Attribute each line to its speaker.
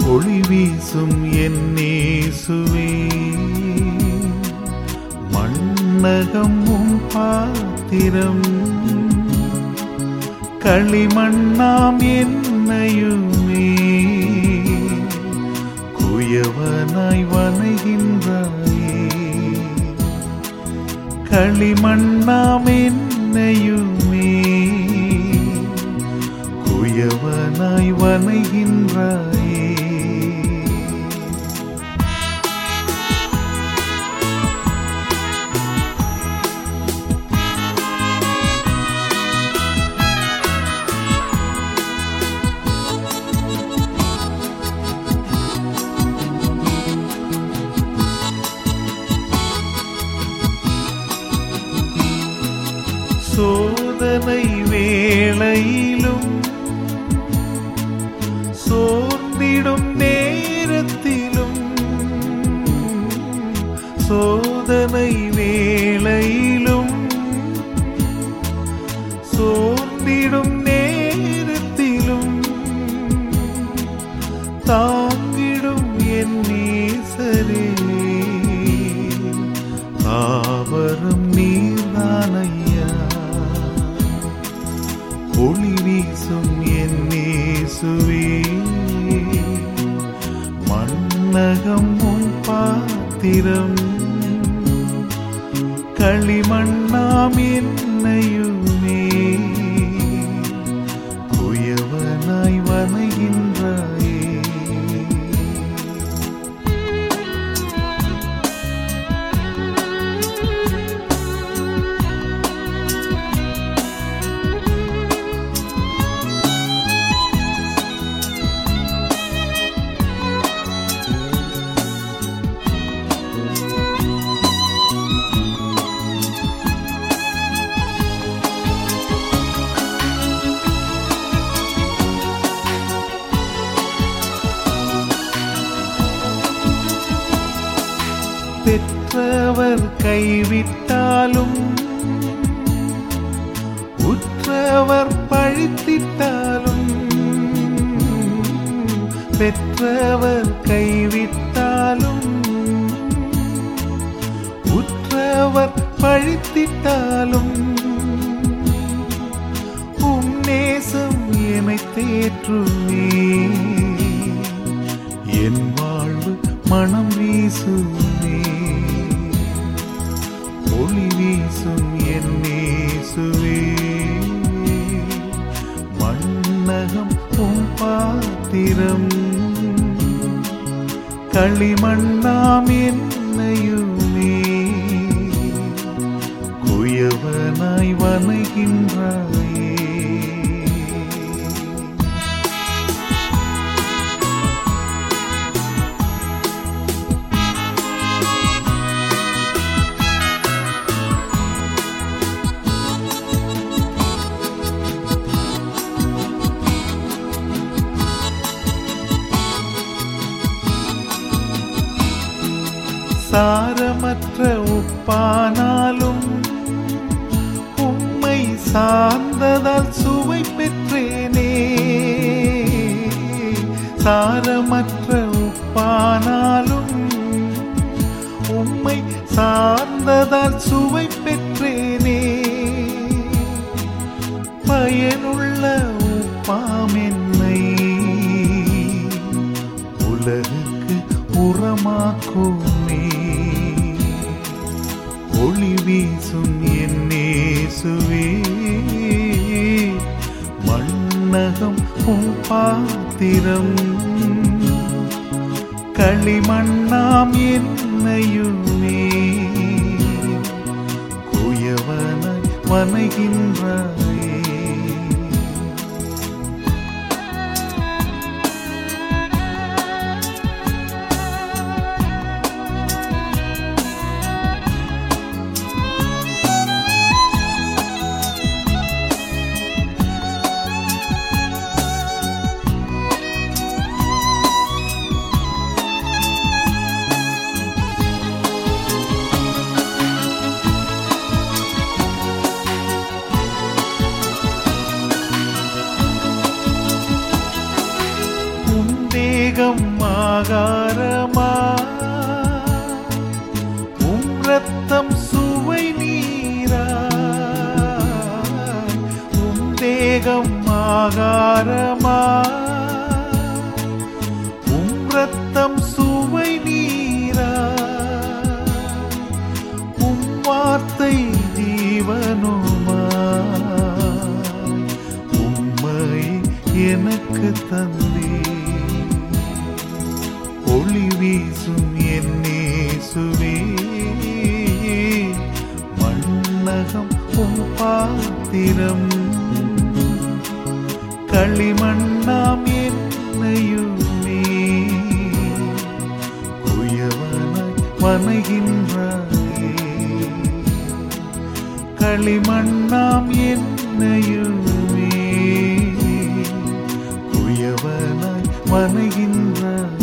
Speaker 1: ஒளி வீசும் என் நேசுவே மண்ணகம் உம் பாத்திரம் களிமண்ணாம் என்னையுமே குயவனாய் வணைகின்றாயே களிமண்ணாம் என்னையுமே குயவனாய் வணைகின்றாயே சோதனை வேளையிலும் சோர்ந்திடும் நேரத்திலும் சோதனை வேளையிலும் சோர்ந்திடும் நேரத்திலும் தாங்கிடும் என் நேசரே தாவரம் நீர்தானையா ஒளி வீசும் என் நேசுவே மன்னகம் உன் பாத்திரம் களிமண்ணாம் என்னையுமே குயவனாய் வணைகின்றாயே பெற்றவர் கைவிட்டாலும் உற்றவர் பழித்திட்டாலும் பெற்றவர் கைவிட்டாலும் உற்றவர் பழித்திட்டாலும் உம் நேசம் என்னை தேற்றுமே என் வாழ்வு மனம் வீசுமே ஒளி வீசும் என் நேசுவே மண்ணகம் உம் பாத்திரம் களிமண்ணாம் என்னையுமே குயவனாய் வணைகின்றாயே சாரமற்ற உப்பானாலும் உம்மை சார்ந்ததால் சுவை பெற்றேனே சாரமற்ற உப்பானாலும் உம்மை சார்ந்ததால் சுவை பெற்றேனே பயனுள்ள உப்பாம் என்னை உலகுக்கு உரமாக்குமே ஒளி வீசும் என் நேசுவே மண்ணகம் உன் பாத்திரம் களிமண்ணாம் என்னையுமே குயவனாய் வணைகின்றாயே தேகம் ஆகாரமா உம் ரத்தம் சுவை நீரா உம் தேகம் ஆகாரமா உம் ரத்தம் சுவை நீரா உம் வார்த்தை ஜீவனுமா உம்மை எனக்கு தந்தே ஒளி வீசும் என்னேசுவே மண்ணகம் உம் பாத்திரம் களிமண்ணாம் என்னையுமே குயவனாய் வணகின்றாயே களிமண்ணாம் என்னையுமே குயவனாய் வணகின்றாயே